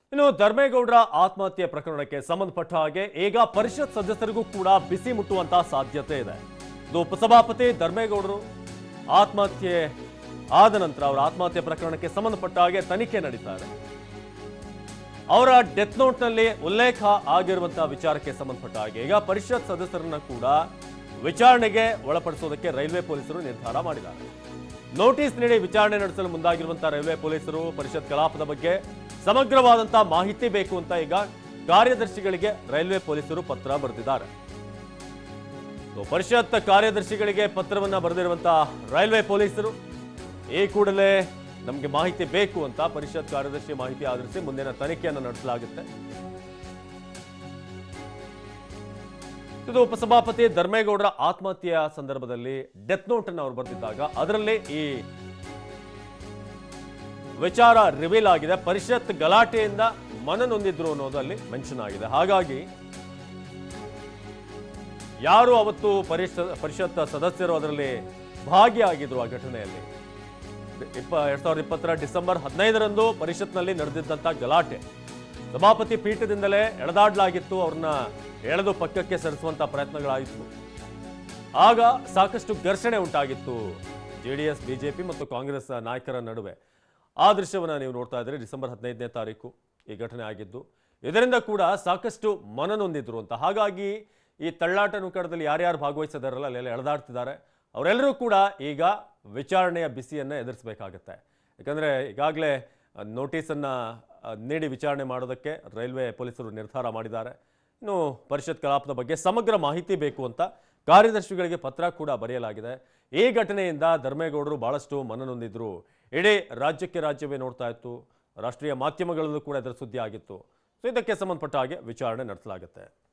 ಇನ್ನು ಧರ್ಮೇಗೌಡರ ಆತ್ಮಹತ್ಯೆ ಪ್ರಕರಣಕ್ಕೆ ಸಂಬಂಧಪಟ್ಟ ಹಾಗೆ ಈಗ ಪರಿಷತ್ ಸದಸ್ಯರಿಗೂ ಕೂಡ ಬಿಸಿ ಮುಟ್ಟುವಂತಹ ಸಾಧ್ಯತೆ ಇದೆ ಇದು ಉಪಸಭಾಪತಿ ಧರ್ಮೇಗೌಡರು ಆತ್ಮಹತ್ಯೆ ಆದ ನಂತರ ಅವರ ಆತ್ಮಹತ್ಯೆ ಪ್ರಕರಣಕ್ಕೆ ಸಂಬಂಧಪಟ್ಟ ಹಾಗೆ ತನಿಖೆ ನಡೀತಾ ಇದೆ ಅವರ ಡೆತ್ ನೋಟ್ನಲ್ಲಿ ಉಲ್ಲೇಖ ಆಗಿರುವಂತಹ ವಿಚಾರಕ್ಕೆ ಸಂಬಂಧಪಟ್ಟ ಹಾಗೆ ಈಗ ಪರಿಷತ್ ಸದಸ್ಯರನ್ನ ಕೂಡ ವಿಚಾರಣೆಗೆ ಒಳಪಡಿಸೋದಕ್ಕೆ ರೈಲ್ವೆ ಪೊಲೀಸರು ನಿರ್ಧಾರ ಮಾಡಿದ್ದಾರೆ ನೋಟಿಸ್ ನೀಡಿ ವಿಚಾರಣೆ ನಡೆಸಲು ಮುಂದಾಗಿರುವಂತಹ ರೈಲ್ವೆ ಪೊಲೀಸರು ಪರಿಷತ್ ಕಲಾಪದ ಬಗ್ಗೆ ಸಮಗ್ರವಾದಂತಹ ಮಾಹಿತಿ ಬೇಕು ಅಂತ ಈಗ ಕಾರ್ಯದರ್ಶಿಗಳಿಗೆ ರೈಲ್ವೆ ಪೊಲೀಸರು ಪತ್ರ ಬರೆದಿದ್ದಾರೆ ಸೊ, ಪರಿಷತ್ ಕಾರ್ಯದರ್ಶಿಗಳಿಗೆ ಪತ್ರವನ್ನ ಬರೆದಿರುವಂತಹ ರೈಲ್ವೆ ಪೊಲೀಸರು ಈ ಕೂಡಲೇ ನಮಗೆ ಮಾಹಿತಿ ಬೇಕು ಅಂತ ಪರಿಷತ್ ಕಾರ್ಯದರ್ಶಿ ಮಾಹಿತಿ ಆಧರಿಸಿ ಮುಂದಿನ ತನಿಖೆಯನ್ನು ನಡೆಸಲಾಗುತ್ತೆ ಇದು ಉಪಸಭಾಪತಿ ಧರ್ಮೇಗೌಡರ ಆತ್ಮಹತ್ಯೆಯ ಸಂದರ್ಭದಲ್ಲಿ ಡೆತ್ ನೋಟ್ ಅನ್ನು ಅವರು ಬರೆದಿದ್ದಾಗ ಅದರಲ್ಲಿ ಈ ವಿಚಾರ ರಿವೀಲ್ ಆಗಿದೆ ಪರಿಷತ್ ಗಲಾಟೆಯಿಂದ ಮನನೊಂದಿದ್ರು ಅನ್ನೋದಲ್ಲಿ ಮೆನ್ಷನ್ ಆಗಿದೆ ಹಾಗಾಗಿ ಯಾರು ಅವತ್ತು ಪರಿಷತ್ ಪರಿಷತ್ ಸದಸ್ಯರು ಅದರಲ್ಲಿ ಭಾಗಿಯಾಗಿದ್ರು ಆ ಘಟನೆಯಲ್ಲಿ ಇಪ್ಪ ಎರಡ್ ಸಾವಿರದ ಇಪ್ಪತ್ತರ ಡಿಸೆಂಬರ್ ಹದಿನೈದರಂದು ಪರಿಷತ್ನಲ್ಲಿ ನಡೆದಿದ್ದಂಥ ಗಲಾಟೆ ಸಭಾಪತಿ ಪೀಠದಿಂದಲೇ ಎಳೆದಾಡ್ಲಾಗಿತ್ತು ಅವ್ರನ್ನ ಎಳೆದು ಪಕ್ಕಕ್ಕೆ ಸರಿಸುವಂತ ಪ್ರಯತ್ನಗಳಾಯಿತು ಆಗ ಸಾಕಷ್ಟು ಘರ್ಷಣೆ ಉಂಟಾಗಿತ್ತು ಜೆ ಡಿ ಎಸ್ ಬಿಜೆಪಿ ಮತ್ತು ಕಾಂಗ್ರೆಸ್ ನಾಯಕರ ನಡುವೆ ಆ ದೃಶ್ಯವನ್ನು ನೀವು ನೋಡ್ತಾ ಇದ್ದೀರಿ ಡಿಸೆಂಬರ್ ಹದಿನೈದನೇ ತಾರೀಕು ಈ ಘಟನೆ ಆಗಿದ್ದು ಇದರಿಂದ ಕೂಡ ಸಾಕಷ್ಟು ಮನನೊಂದಿದ್ರು ಅಂತ ಹಾಗಾಗಿ ಈ ತಳ್ಳಾಟ ನುಕ್ಕಡದಲ್ಲಿ ಯಾರ್ಯಾರು ಭಾಗವಹಿಸಿದಾರಲ್ಲ ಅಲ್ಲೆಲ್ಲ ಎಳೆದಾಡ್ತಿದ್ದಾರೆ ಅವರೆಲ್ಲರೂ ಕೂಡ ಈಗ ವಿಚಾರಣೆಯ ಬಿಸಿಯನ್ನು ಎದುರಿಸಬೇಕಾಗತ್ತೆ ಯಾಕಂದರೆ ಈಗಾಗಲೇ ನೋಟಿಸನ್ನು ನೀಡಿ ವಿಚಾರಣೆ ಮಾಡೋದಕ್ಕೆ ರೈಲ್ವೆ ಪೊಲೀಸರು ನಿರ್ಧಾರ ಮಾಡಿದ್ದಾರೆ ಇನ್ನು ಪರಿಷತ್ ಕಲಾಪದ ಬಗ್ಗೆ ಸಮಗ್ರ ಮಾಹಿತಿ ಬೇಕು ಅಂತ ಕಾರ್ಯದರ್ಶಿಗಳಿಗೆ ಪತ್ರ ಕೂಡ ಬರೆಯಲಾಗಿದೆ ಈ ಘಟನೆಯಿಂದ ಧರ್ಮೇಗೌಡರು ಬಹಳಷ್ಟು ಮನನೊಂದಿದ್ರು ಇಡೀ ರಾಜ್ಯಕ್ಕೆ ರಾಜ್ಯವೇ ನೋಡ್ತಾ ಇತ್ತು ರಾಷ್ಟ್ರೀಯ ಮಾಧ್ಯಮಗಳಲ್ಲೂ ಕೂಡ ಇದರ ಸುದ್ದಿ ಆಗಿತ್ತು ಸೊ ಇದಕ್ಕೆ ಸಂಬಂಧಪಟ್ಟ ಹಾಗೆ ವಿಚಾರಣೆ ನಡೆಸಲಾಗುತ್ತೆ